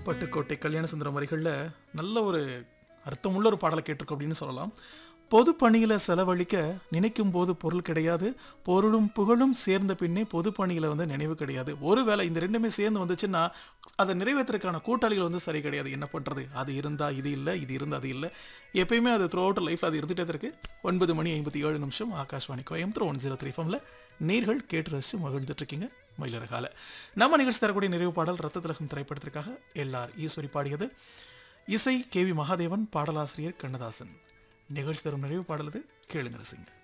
பட்டுக்கோட்டை கல்யாண சுந்தரம் வரிகளில் நல்ல ஒரு அர்த்தமுள்ள ஒரு பாடலை கேட்டிருக்கோம் அப்படின்னு சொல்லலாம் பொது பணியில செலவழிக்க நினைக்கும் போது பொருள் கிடையாது பொருளும் புகழும் சேர்ந்த பின்னே பொது பணியில வந்து நினைவு கிடையாது ஒருவேளை இந்த ரெண்டுமே சேர்ந்து வந்துச்சுன்னா அதை நிறைவேற்றுறதுக்கான கூட்டாளிகள் வந்து சரி கிடையாது என்ன பண்றது அது இருந்தா இது இல்லை இது இருந்தா அது இல்லை எப்பயுமே அது த்ரூ அவுட் லைஃப்ல அது இருந்துட்டே தான் இருக்கு ஒன்பது மணி ஐம்பத்தி ஏழு நிமிஷம் Akashvani Coimbatore one zero three ஃபம்ல நேர்கள் கேட்டு ரசிச்சு மகிழ்ந்துட்டு இருக்கீங்க மயிலரகால நம்ம நிகழ்ச்சி தரக்கூடிய நிறைவு பாடல் ரத்த திலகம் திரைப்படத்திற்காக எல்லார் ஈஸ்வரி பாடியது இசை கே வி மகாதேவன் பாடலாசிரியர் கண்ணதாசன் நிகழ்ச்சி தரும் நிறைவு பாடலது கேளுங்க ரசிங்க